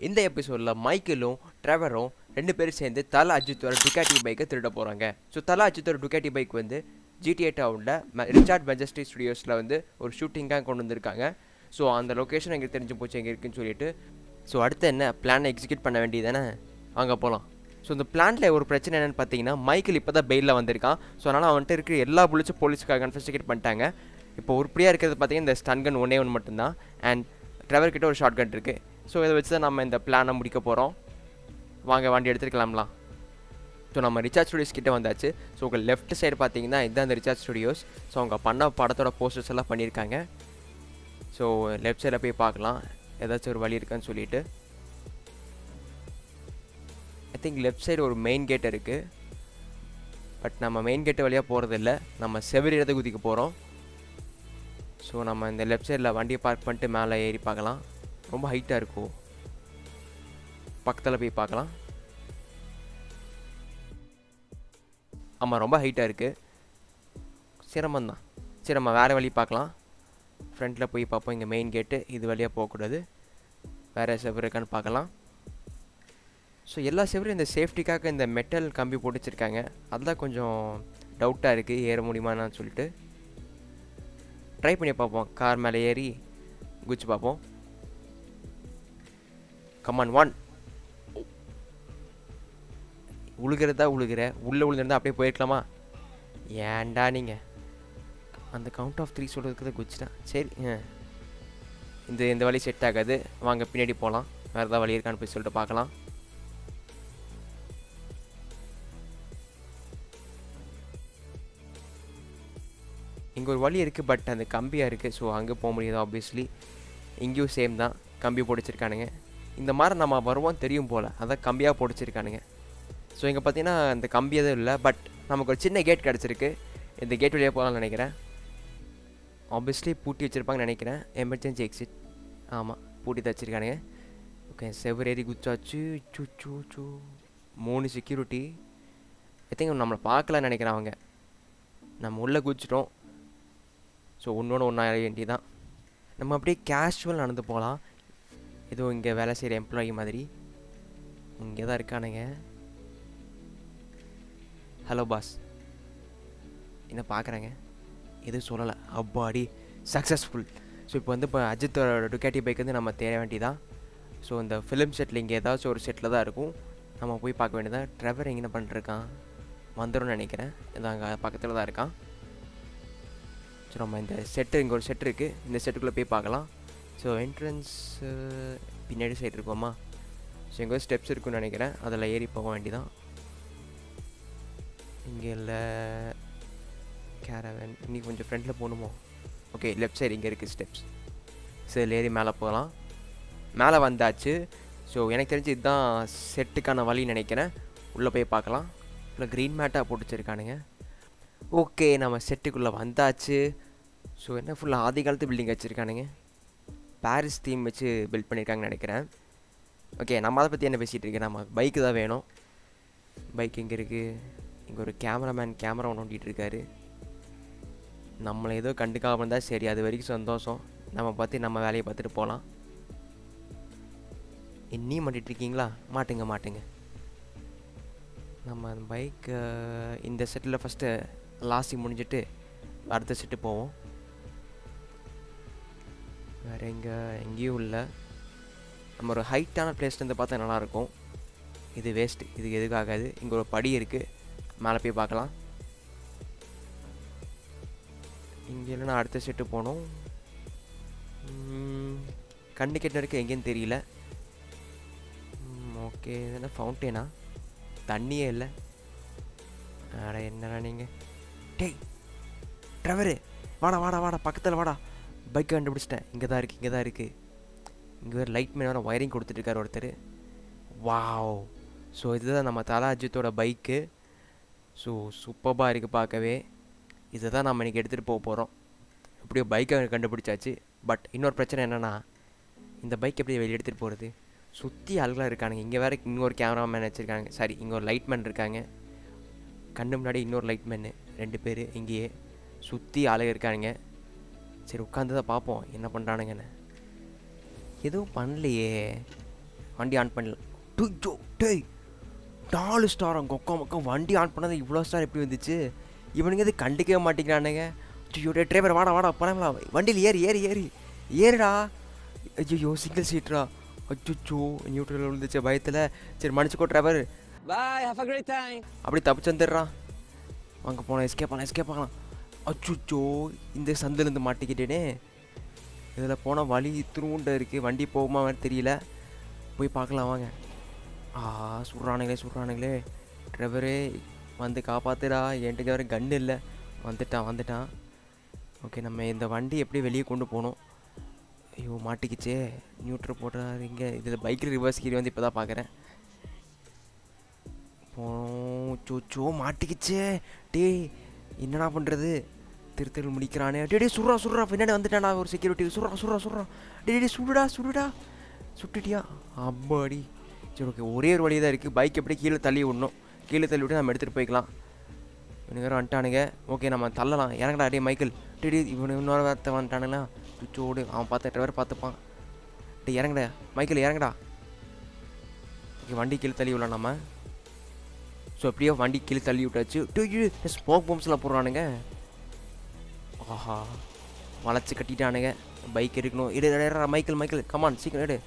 இந்த எபிசோடில் மைக்கிளும் ட்ரெவரும் ரெண்டு பேரும் சேர்ந்து தலா அஜித்தோட டுக்காட்டி பைக்கை திருட போகிறாங்க ஸோ தலா அஜித்தோட டுக்காட்டி பைக் வந்து ஜிடிஏ டவுனில் ரிச்சார்ட் மெஜஸ்டி ஸ்டுடியோஸில் வந்து ஒரு ஷூட்டிங்காக கொண்டு வந்திருக்காங்க ஸோ அந்த லொக்கேஷன் எங்களுக்கு தெரிஞ்சு போச்சு எங்கே இருக்குன்னு சொல்லிட்டு ஸோ அடுத்து என்ன பிளானை எக்ஸிக்யூட் பண்ண வேண்டியதானே வாங்க போகலாம் ஸோ இந்த பிளான்ல ஒரு பிரச்சனை என்னென்னு பார்த்தீங்கன்னா மைக்கிள் இப்போ தான் பெயிலில் வந்திருக்கான் ஸோ அதனால் அவன்கிட்ட இருக்கிற எல்லா புலிச்சும் போலீஸ்க்காக கன்ஃபஸ்டிகேட் பண்ணிட்டாங்க இப்போ உருப்படியாக இருக்கிறது பார்த்தீங்கன்னா இந்த ஸ்டன் கன் ஒன்றே ஒன்று மட்டும்தான் அண்ட் ட்ரைவர் கிட்ட ஒரு ஷார்ட் கன் இருக்குது ஸோ இதை வச்சு தான் நம்ம இந்த பிளானை முடிக்க போகிறோம் வாங்க வண்டி எடுத்துருக்கலாம்லாம் ஸோ நம்ம ரிச்சார்ஜ் ஸ்டுடியோஸ் கிட்ட வந்தாச்சு ஸோ உங்கள் லெஃப்ட் சைடு பார்த்தீங்கன்னா இதுதான் அந்த ரிச்சார்ஜ் ஸ்டுடியோஸ் ஸோ அவங்க பண்ண படத்தோட போஸ்டர்ஸ் எல்லாம் பண்ணியிருக்காங்க ஸோ லெஃப்ட் சைடில் போய் பார்க்கலாம் ஏதாச்சும் ஒரு வழி இருக்கான்னு சொல்லிட்டு ஐ திங்க் லெஃப்ட் சைடு ஒரு மெயின் கேட் இருக்குது பட் நம்ம மெயின் கேட்டு வழியாக போகிறதில்ல நம்ம செவரி இடத்தை குதிக்க போகிறோம் ஸோ நம்ம இந்த லெஃப்ட் சைடில் வண்டியை பார்க் பண்ணிட்டு மேலே ஏறி பார்க்கலாம் ரொம்ப ஹைட்டாக இருக்கும் பக்கத்தில் போய் பார்க்கலாம் ஆமாம் ரொம்ப ஹைட்டாக இருக்குது சிரமம் தான் சரி நம்ம வேறு வழி பார்க்கலாம் ஃப்ரண்ட்டில் போய் பார்ப்போம் இங்கே மெயின் கேட்டு இது வழியாக போகக்கூடாது வேறு செவரு இருக்கான்னு பார்க்கலாம் ஸோ எல்லா செவரும் இந்த சேஃப்டிக்காக இந்த மெட்டல் கம்பி போட்டு வச்சுருக்காங்க அதுதான் கொஞ்சம் டவுட்டாக இருக்குது ஏற முடியுமான்னு சொல்லிட்டு ட்ரை பண்ணி பார்ப்போம் கார் மேலே ஏறி குச்சி பார்ப்போம் கமான் ஒன் உழுகிறதா உழுகிற உள்ளே உழுந்திருந்தா அப்படியே போயிருக்கலாமா ஏன்டா நீங்கள் அந்த கவுண்ட் ஆஃப் த்ரீ சொல்கிறதுக்கு தான் குச்சிட்டேன் சரி ஆ. இந்த இந்த வழி செட் ஆகாது வாங்க பின்னாடி போகலாம் வேறு ஏதாவது வழி இருக்கான்னு போய் சொல்லிட்டு பார்க்கலாம் இங்கே ஒரு வழி இருக்குது பட் அந்த கம்பியாக இருக்குது ஸோ அங்கே போக முடியாது ஆப்வியஸ்லி இங்கேயும் சேம் தான் கம்பி போடிச்சிருக்கானுங்க இந்த மாதிரி நம்ம வருவோம் தெரியும் போல் அதான் கம்பியாக போடிச்சிருக்கானுங்க ஸோ இங்கே பார்த்தீங்கன்னா அந்த கம்பி எதுவும் இல்லை பட் நமக்கு ஒரு சின்ன கேட் கிடச்சிருக்கு இந்த கேட் வழியாக போகலாம்னு நினைக்கிறேன் ஆப்வியஸ்லி பூட்டி வச்சுருப்பாங்கன்னு நினைக்கிறேன் எமர்ஜென்சி எக்ஸிட் ஆமாம் பூட்டி தான் வச்சுருக்கானுங்க ஓகே செவ்வறு ஏறி குச்சாச்சு சூ சூ சூ மூணு செக்யூரிட்டி ஐ திங்க் நம்மளை பார்க்கலன்னு நினைக்கிறேன் அவங்க நம்ம உள்ளே குதிச்சிட்டோம் ஸோ ஒன்றோட ஒன்றா வேண்டியதான் நம்ம அப்படியே கேஷுவல் நடந்து போகலாம் ஏதோ இங்கே வேலை செய்கிற எம்ப்ளாயி மாதிரி இங்கே தான் இருக்கானுங்க ஹலோ பாஸ் என்ன பார்க்குறேங்க எதுவும் சொல்லலை அப்பாடி சக்ஸஸ்ஃபுல் ஸோ இப்போ வந்து இப்போ அஜித்தோட டுக்காட்டி பைக் வந்து நம்ம தேட வேண்டியதான் ஸோ இந்த ஃபிலிம் செட்டில் இங்கே ஏதாச்சும் ஒரு செட்டில் தான் இருக்கும் நம்ம போய் பார்க்க வேண்டியதான் ட்ரெவர் எங்கே பண்ணிருக்கான் வந்துடும்னு நினைக்கிறேன் இது அங்கே பக்கத்தில் தான் இருக்கான் ஸோ நம்ம இந்த செட்டு இங்கே ஒரு செட் இருக்குது இந்த செட்டுக்குள்ளே போய் பார்க்கலாம் ஸோ என்ட்ரன்ஸ் பின்னாடி சைடு இருக்கோமா ஸோ எங்கே ஸ்டெப்ஸ் இருக்குன்னு நினைக்கிறேன் அதில் ஏறி போக வேண்டியதான் இங்கே இல்லை கேரவன் இன்னைக்கு கொஞ்சம் ஃப்ரண்ட்டில் போகணுமோ ஓகே லெஃப்ட் சைடு இங்கே இருக்குது ஸ்டெப்ஸ் ஸோ இதில் ஏறி மேலே போகலாம் மேலே வந்தாச்சு ஸோ எனக்கு தெரிஞ்சு இதுதான் செட்டுக்கான வழின்னு நினைக்கிறேன் உள்ளே போய் பார்க்கலாம் இல்லை க்ரீன் மேட்டாக போட்டு வச்சிருக்கானுங்க ஓகே நம்ம செட்டுக்குள்ளே வந்தாச்சு ஸோ என்ன ஃபுல்லாக ஆதி காலத்து பில்டிங் வச்சுருக்கானுங்க பாரிஸ் தீம் வச்சு பில்ட் பண்ணியிருக்காங்கன்னு நினைக்கிறேன் ஓகே நம்ம அதை பற்றி என்ன பேசிகிட்டு இருக்கேன் நம்ம பைக்கு தான் வேணும் பைக் எங்கே இருக்குது இங்கே ஒரு கேமராமேன் கேமரா ஒன்று ஓட்டிகிட்டு இருக்காரு நம்மளை ஏதோ கண்டுக்காம இருந்தால் சரி அது வரைக்கும் சந்தோஷம் நம்ம பார்த்து நம்ம வேலையை பார்த்துட்டு போகலாம் இன்னியும் மாட்டிட்டு இருக்கீங்களா மாட்டுங்க மாட்டுங்க நம்ம அந்த பைக் இந்த செட்டில் ஃபஸ்ட்டு லாஸ்டி முடிஞ்சிட்டு அடுத்த செட்டு போவோம் வேறு எங்கே எங்கேயும் இல்லை நம்ம ஒரு ஹைட்டான பிளேஸ்லேருந்து பார்த்தா நல்லாயிருக்கும் இது வேஸ்ட் இது எதுக்காகாது இங்கே ஒரு படி இருக்குது மேலே போய் பார்க்கலாம் இங்கே இல்லைன்னா அடுத்த செட்டு போகணும் கண்ணு கெட்ட இருக்கு எங்கேன்னு தெரியல ஓகே என்ன ஃபவுண்டேனா தண்ணியே இல்லை அட என்னடா நீங்கள் டேய் ட்ரைவரு வாடா வாடா வாடா பக்கத்தில் வாடா பைக் கண்டுபிடிச்சிட்டேன் இங்கே தான் இருக்குது இங்கே தான் இருக்குது இங்கே வேறு லைட் மேன் வேறு ஒயரிங் கொடுத்துட்ருக்காரு ஒருத்தர் வாவ் ஸோ இதுதான் நம்ம தலா அஜித்தோட பைக்கு ஸோ சூப்பராக இருக்குது பார்க்கவே இதை தான் நம்ம இன்றைக்கி எடுத்துகிட்டு போக போகிறோம் எப்படியோ பைக்கை கண்டுபிடிச்சாச்சு பட் இன்னொரு பிரச்சனை என்னென்னா இந்த பைக் எப்படி வெளியே எடுத்துகிட்டு போகிறது சுற்றி ஆளுகளாக இருக்கானுங்க இங்கே வேறு இன்னொரு கேமராமேன் வச்சுருக்காங்க சாரி இங்கே ஒரு லைட்மேன் இருக்காங்க கண்ணு முன்னாடி இன்னொரு லைட்மேனு ரெண்டு பேர் இங்கேயே சுற்றி ஆளுங்க இருக்கானுங்க சரி உட்காந்து தான் பார்ப்போம் என்ன பண்ணுறானுங்கன்னு எதுவும் பண்ணலையே வண்டி ஆன் பண்ணல டூ டேய் நாலு ஸ்டார் அங்கே உக்கா மக்கா வண்டி ஆன் பண்ணது இவ்வளோ ஸ்டார் எப்படி வந்துச்சு இவனுங்க இது கண்டுக்கவே மாட்டேங்கிறானுங்க ஐயோ டே டிரைவர் வாடா வாடா பணம்லாம் வண்டியில் ஏறி ஏறி ஏறி ஏறுடா ஐயோ சிங்கிள் சீட்ரா அச்சோ நியூட்ரல் விழுந்துச்சு பயத்தில் சரி மன்னிச்சுக்கோ driver Bye, have a great time. அப்படி தப்பிச்சு வந்துடுறான் அங்கே போனால் எஸ்கேப் பண்ணலாம் எஸ்கேப் பண்ணலாம் அச்சுச்சோ இந்த சந்திலேருந்து மாட்டிக்கிட்டேனே இதில் போனால் வழி திருவுண்ட இருக்குது வண்டி போகுமா வேறு தெரியல போய் பார்க்கலாம் வாங்க ஆ சுடுறானுங்களே சுடுறானுங்களே டிரைவரே வந்து காப்பாத்துடா என்கிட்ட வேறு கன்று இல்லை வந்துட்டான் வந்துட்டான் ஓகே நம்ம இந்த வண்டி எப்படி வெளியே கொண்டு போகணும் ஐயோ மாட்டிக்கிச்சே நியூட்ரு போடுறாரு இங்கே இதில் பைக்கில் ரிவர்ஸ் கீரி வந்து இப்போ தான் பார்க்குறேன் போனோம் சோச்சோ மாட்டிக்கிச்சே டேய் என்னடா பண்ணுறது திரு திரு முடிக்கிறானே டே டே சுடுறா சுடுறா பின்னாடி வந்துட்டானா ஒரு செக்யூரிட்டி சுடுறா சுடுறா சுடுறா டே டே சுடுடா சுடுடா சுட்டுட்டியா அம்மாடி சரி ஓகே ஒரே ஒரு வழி தான் இருக்குது பைக் எப்படி கீழே தள்ளி விடணும் கீழே தள்ளி விட்டு நம்ம எடுத்துகிட்டு போய்க்கலாம் இவனுங்க வேறு வந்துட்டானுங்க ஓகே நம்ம தள்ளலாம் இறங்கடா டே மைக்கேல் டே டே இவனு இன்னொரு வார்த்தை வந்துட்டானுங்களா சுச்சோடு அவன் பார்த்த டிரைவர் பார்த்துப்பான் டே இறங்கடா மைக்கேல் இறங்கடா ஓகே வண்டி கீழே தள்ளி விடலாம் நம்ம ஸோ எப்படியோ வண்டி கீழே தள்ளி விட்டாச்சு டூ ஸ்மோக் பம்ப்ஸ்லாம் போடுறானுங்க ஆஹா வளைச்சு கட்டிட்டானுங்க பைக் எடுக்கணும் எடு எடு, எடு, மைக்கேல் மைக்கேல் கமான் சீக்கிரம் எடு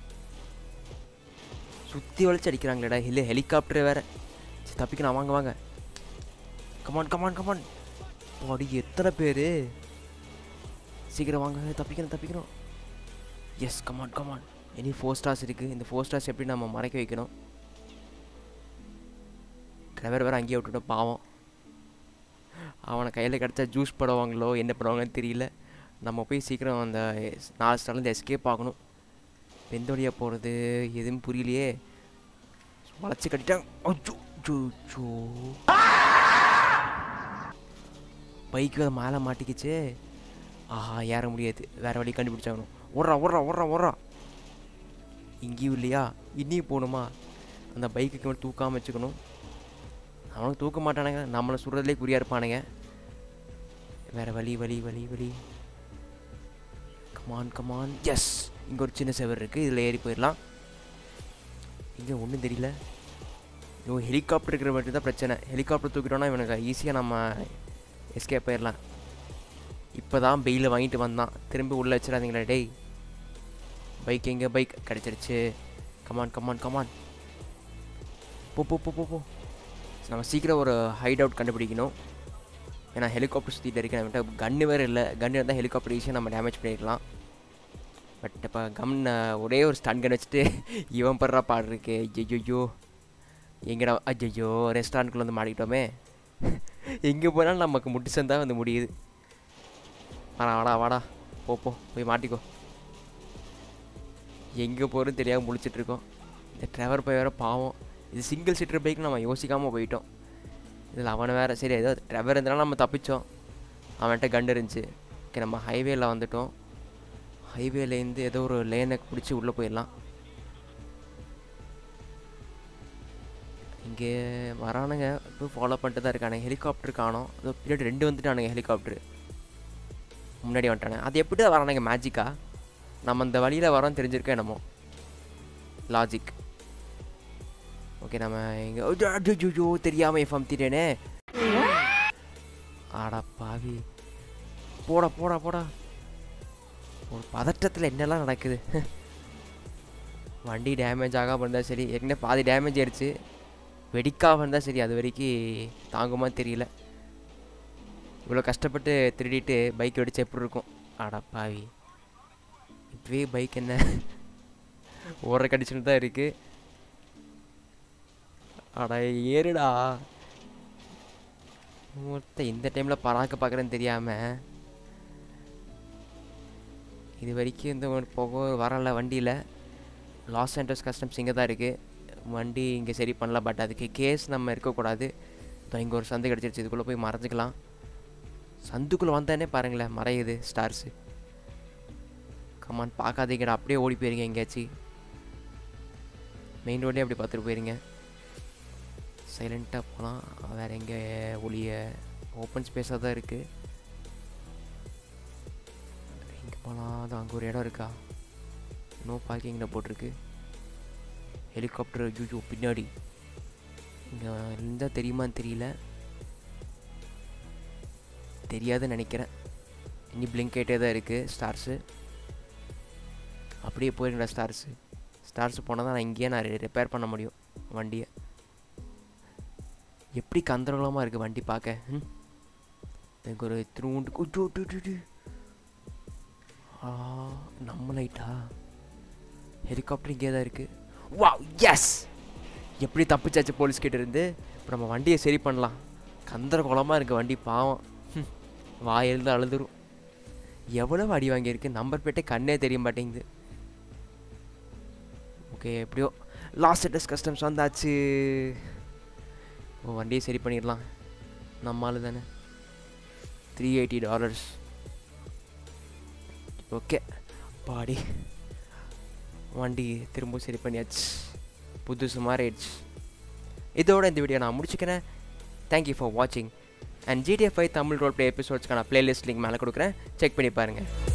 சுற்றி வளைச்சு அடிக்கிறாங்களேடா இல்லை ஹெலிகாப்டர் வேறு சரி தப்பிக்கணும் வாங்க வாங்க கமான் கமான் கமான் அடி எத்தனை பேர் சீக்கிரம் வாங்க தப்பிக்கணும் தப்பிக்கணும் எஸ் கமான் கமான் இனி ஃபோர் ஸ்டார்ஸ் இருக்குது இந்த ஃபோர் ஸ்டார்ஸ் எப்படி நம்ம மறைக்க வைக்கணும் டிரைவர் வேறு அங்கேயே விட்டுட்டோம் பாவம் அவனை கையில் கிடச்சா ஜூஸ் போடுவாங்களோ என்ன பண்ணுவாங்கன்னு தெரியல நம்ம போய் சீக்கிரம் அந்த எஸ்- நாலு ஸ்டார்லேருந்து எஸ்கேப் ஆகணும் எந்த வழியாக போகிறது எதுவும் புரியலையே வளைச்சி கட்டிட்டாங்க அச்சோ அச்சோ, அச்சோ பைக்கு அதை மேலே மாட்டிக்கிச்சு ஆஹா ஏற முடியாது வேறு வழி கண்டுபிடிச்சாகணும் ஓடுறா ஓடுறா ஓடுறா ஓடுறா இங்கேயும் இல்லையா இன்னியும் போகணுமா அந்த பைக்குக்கு மட்டும் தூக்காமல் வச்சுக்கணும் அவனுக்கு தூக்க மாட்டானுங்க நம்மளை சுடுறதுலே குறியாக இருப்பானுங்க வேறு வழி வழி வழி வழி கமான் கமான் எஸ் இங்கே ஒரு சின்ன செவர் இருக்குது இதில் ஏறி போயிடலாம் இங்கே ஒன்றும் தெரியல ஐயோ ஹெலிகாப்டர் இருக்கிற மட்டும் தான் பிரச்சனை ஹெலிகாப்டர் தூக்கிட்டோன்னா இவனுக்கு ஈஸியாக நம்ம எஸ்கேப் போயிடலாம் இப்போ தான் பெயில வாங்கிட்டு வந்தான் திரும்பி உள்ளே வச்சிடாதீங்களா டேய் பைக் எங்கே பைக் கிடச்சிருச்சு கமான் கமான் கமான் போ போ போ போ போ நம்ம சீக்கிரம் ஒரு ஹைட் அவுட் கண்டுபிடிக்கணும் ஏன்னா ஹெலிகாப்டர் சுற்றிட்டு இருக்கு நம்மகிட்ட கன்று வேறு இல்லை கன்று இருந்தால் ஹெலிகாப்டர் ஈஸியாக நம்ம டேமேஜ் பண்ணிடலாம் பட் இப்போ கம் ஒரே ஒரு ஸ்டன் கன் வச்சுட்டு இவன் படுற பாடு இருக்கு ஐயோ எங்கடா ஐயோ ரெஸ்டாரண்ட்குள்ளே வந்து மாட்டிக்கிட்டோமே எங்கே போனாலும் நமக்கு முட்டு சந்தா வந்து முடியுது வாடா வாடா வாடா போ போ போய் மாட்டிக்கோ எங்கே போகிறதுன்னு தெரியாமல் முழிச்சிட்டு இருக்கோம் இந்த டிரைவர் போய் வேறு பாவம் இது சிங்கிள் சீட்டர் பைக் நம்ம யோசிக்காமல் போயிட்டோம் இதில் அவனை வேறு சரி ஏதோ டிரைவர் இருந்தனால நம்ம தப்பிச்சோம் அவன்கிட்ட கண்டு இருந்துச்சு ஓகே நம்ம ஹைவேல வந்துட்டோம் ஹைவேலேருந்து ஏதோ ஒரு லேனை பிடிச்சி உள்ளே போயிடலாம் இங்கே வரானுங்க இப்போ ஃபாலோ பண்ணிட்டு தான் இருக்கானுங்க ஹெலிகாப்டர் காணோம் அதோ பின்னாடி ரெண்டு வந்துட்டானுங்க ஹெலிகாப்டர் முன்னாடி வந்துட்டானுங்க அது எப்படி தான் வரானுங்க மேஜிக்கா நம்ம இந்த வழியில் வரோம் தெரிஞ்சிருக்கோம் என்னமோ லாஜிக் ஓகே நம்ம இங்கே ஐயோ தெரியாமல் எஃப் அமுத்திட்டேனே ஆடா பாவி போடா போடா போடா ஒரு பதட்டத்தில் என்னெல்லாம் நடக்குது வண்டி டேமேஜ் ஆகாமல் இருந்தால் சரி ஏற்கனவே பாதி டேமேஜ் ஆயிடுச்சு வெடிக்காமல் இருந்தால் சரி அது வரைக்கும் தாங்குமா தெரியல இவ்வளோ கஷ்டப்பட்டு திருடிட்டு பைக் வெடிச்சா எப்படி இருக்கும் ஆடா பாவி இப்போவே பைக் என்ன ஓடுற கண்டிஷன் தான் இருக்குது அடா ஏறுடா மொத்த இந்த டைமில் பராக்க பார்க்குறேன்னு தெரியாமல் இது வரைக்கும் இந்த ஒரு போக வரல வண்டியில் லாஸ் ஆண்டோஸ் கஸ்டம்ஸ் இங்கே தான் இருக்குது வண்டி இங்கே சரி பண்ணல பட் அதுக்கு கேஸ் நம்ம இருக்கக்கூடாது இதோ இங்கே ஒரு சந்து கிடச்சிருச்சு இதுக்குள்ளே போய் மறைஞ்சிக்கலாம் சந்துக்குள்ளே வந்தானே பாருங்களேன் மறையுது ஸ்டார்ஸு கமான் பார்க்காதீங்கடா அப்படியே ஓடி போயிருங்க எங்கேயாச்சும் மெயின் ரோட்லேயே அப்படி பார்த்துட்டு போயிருங்க சைலண்ட்டாக போகலாம் வேறு எங்கே ஒளிய ஓப்பன் ஸ்பேஸாக தான் இருக்குது எங்கே போகலாம் அது அங்கே ஒரு இடம் இருக்கா நோ பார்க்கிங்கில் போட்டிருக்கு ஹெலிகாப்டர் ஐயோ பின்னாடி இங்கே இருந்தால் தெரியுமான்னு தெரியல தெரியாதுன்னு நினைக்கிறேன் இனி பிளிங்க் ஆகிட்டே தான் இருக்குது ஸ்டார்ஸு அப்படியே போயிருங்கடா ஸ்டார்ஸு ஸ்டார்ஸ் போனால் தான் நான் இங்கேயே நான் ரிப்பேர் பண்ண முடியும் வண்டியை எப்படி கந்தரகலமாக இருக்குது வண்டி பார்க்க ம் எனக்கு ஒரு திருவுண்டு குஜோ டு டு டு. ஆ நம்ம லைட்டா ஹெலிகாப்டர் இங்கே தான் இருக்குது வா எஸ் எப்படி தப்பிச்சாச்சு போலீஸ் கிட்ட இருந்து இப்போ நம்ம வண்டியை சரி பண்ணலாம் கந்தர குளமாக இருக்குது வண்டி பாவம் ஹம். வாயிலிருந்து அழுதுரும் எவ்வளோ அடி வாங்கியிருக்கு நம்பர் பிளேட்டே கண்ணே தெரிய மாட்டேங்குது ஓகே எப்படியோ லாஸ்ட் அட்ரஸ் கஸ்டம்ஸ் வந்தாச்சு ஓ வண்டியை சரி பண்ணிடலாம் நம்ம ஆளு தானே த்ரீ எயிட்டி டாலர்ஸ் ஓகே பாடி வண்டி திரும்ப சரி பண்ணியாச்சு புதுசு மாதிரி ஆயிடுச்சு இதோட இந்த வீடியோ நான் முடிச்சுக்கிறேன் தேங்க்யூ ஃபார் வாட்சிங் and GTF five Tamil role play எபிசோட்ஸ்க்கான பிளேலிஸ்ட் லிங்க் மேலே கொடுக்குறேன் செக் பண்ணி பாருங்கள்